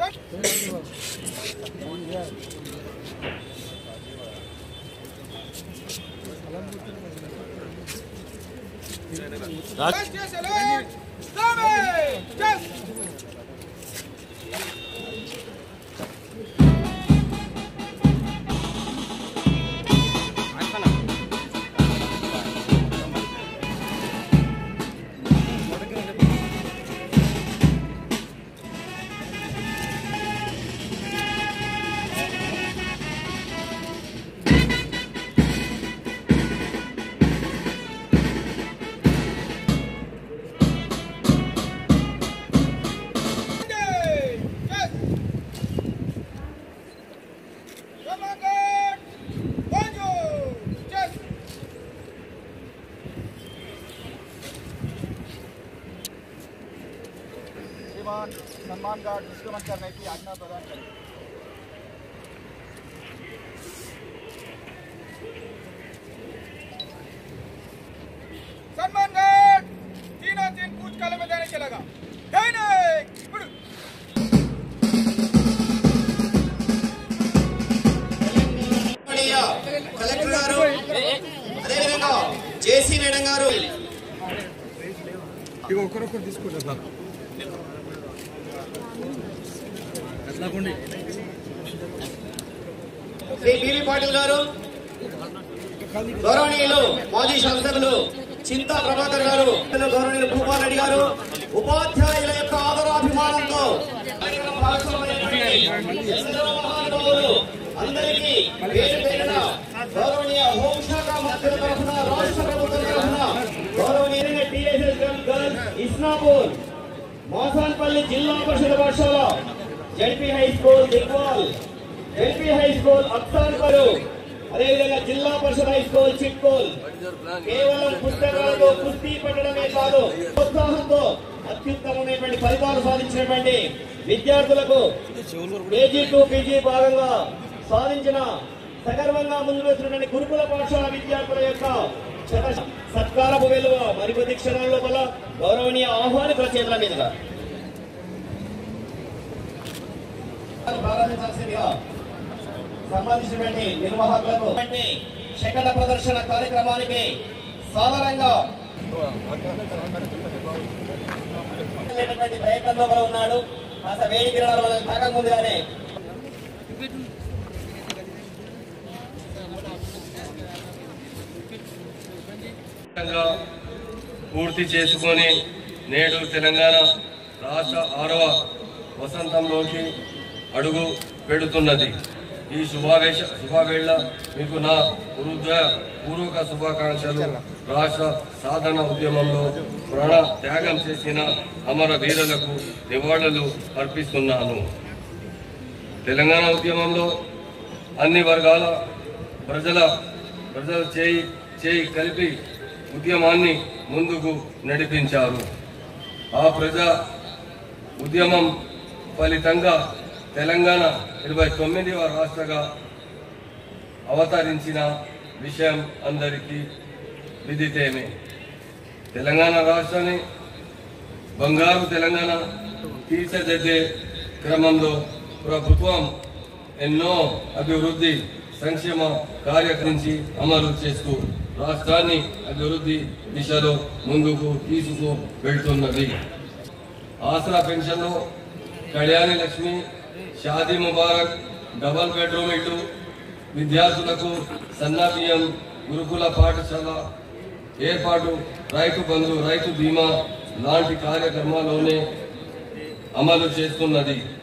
श्रीमान सम्मान गार्ड निष्क्रमण करने की आज्ञा प्रदान करें सम्मान गार्ड तीनों तीन कूच काले में देने चलेगा दैनिक उड़। మాననీయ కలెక్టర్ గారు అదేవిధంగా జేసీ మేడం గారు ఇక ఒకరొకరు తీసుకుంటారు శ్రీ బీవీ పాటిల్ గారు గౌరవనీయులు మాజీ శాసనసభ్యులు చింతా ప్రభాకర్ గారు గౌరవనీయులు భూపాల్ రెడ్డి గారు ఉపాధ్యాయుల యొక్క ఆదరాభిమానంతో కార్యక్రమం భాగస్వామ్యమైనటువంటి ఎందరో మహానుభావులు అందరికీ పేరు పేరున గౌరవనీయ హోంశాఖ మంత్రుల తరఫున రాష్ట్ర ప్రభుత్వం తరఫున గౌరవనీయ టీఎస్ఎస్ గర్ల్స్ ఇస్నాపూర్ మోసాన్పల్లి జిల్లా పరిషత్ పాఠశాల ZP high school Digwal LP high school అక్సాన్పరు అదేవిధంగా జిల్లా పరిషత్ హై స్కూల్ చిట్కోల్ కేవలం పుస్తకాలతో కుస్తీ పెట్టడమే కాదు ప్రోత్సాహంతో అత్యుత్తమమైనటువంటి ఫలితాలు సాధించినటువంటి విద్యార్థులకు కేజీ టు పీజీ భాగంగా సాధించిన సగర్వంగా ముందుకు వచ్చినటువంటి గురుకుల పాఠశాల విద్యార్థుల యొక్క శత సత్కారపు విలువ మరికొద్ది క్షణాల లోపల గౌరవనీయ ఆహ్వానితుల చేతుల మీదుగా ప్రారంభించాల్సిందిగా సంబంధించినటువంటి నిర్వాహకులకు శకట ప్రదర్శన కార్యక్రమానికి సాధారణంగా లేనటువంటి ప్రయత్నంలో కూడా ఉన్నాడు కాస్త వేడి కిరణాలు మనకు తాకముందుగానే విధంగా పూర్తి చేసుకొని నేడు తెలంగాణ రాష్ట్ర ఆరవ వసంతంలోకి అడుగు పెడుతున్నది ఈ శుభావేశ శుభావేళ మీకు నా హృదయ పూర్వక శుభాకాంక్షలు రాష్ట్ర సాధన ఉద్యమంలో ప్రాణ త్యాగం చేసిన అమర వీరులకు నివాళులు అర్పిస్తున్నాను తెలంగాణ ఉద్యమంలో అన్ని వర్గాల ప్రజల ప్రజల చేయి చేయి కలిపి ఉద్యమాన్ని ముందుకు నడిపించారు ఆ ప్రజా ఉద్యమం ఫలితంగా తెలంగాణ ఇరవై తొమ్మిదవ రాష్ట్రగా అవతరించిన విషయం అందరికీ విదితేమే తెలంగాణ రాష్ట్రాన్ని బంగారు తెలంగాణ తీర్చిదిద్దే క్రమంలో ప్రభుత్వం ఎన్నో అభివృద్ధి సంక్షేమ కార్యక్రమించి అమలు చేస్తూ రాష్ట్రాన్ని అభివృద్ధి దిశలో ముందుకు తీసుకు వెళ్తున్నది ఆసరా పెన్షన్లు కళ్యాణి లక్ష్మి షాదీ ముబారక్ డబల్ బెడ్రూమ్ ఇల్లు విద్యార్థులకు సన్నా బియ్యం గురుకుల పాఠశాల ఏర్పాటు రైతు బంధు రైతు బీమా లాంటి కార్యక్రమాల్లోనే అమలు చేస్తున్నది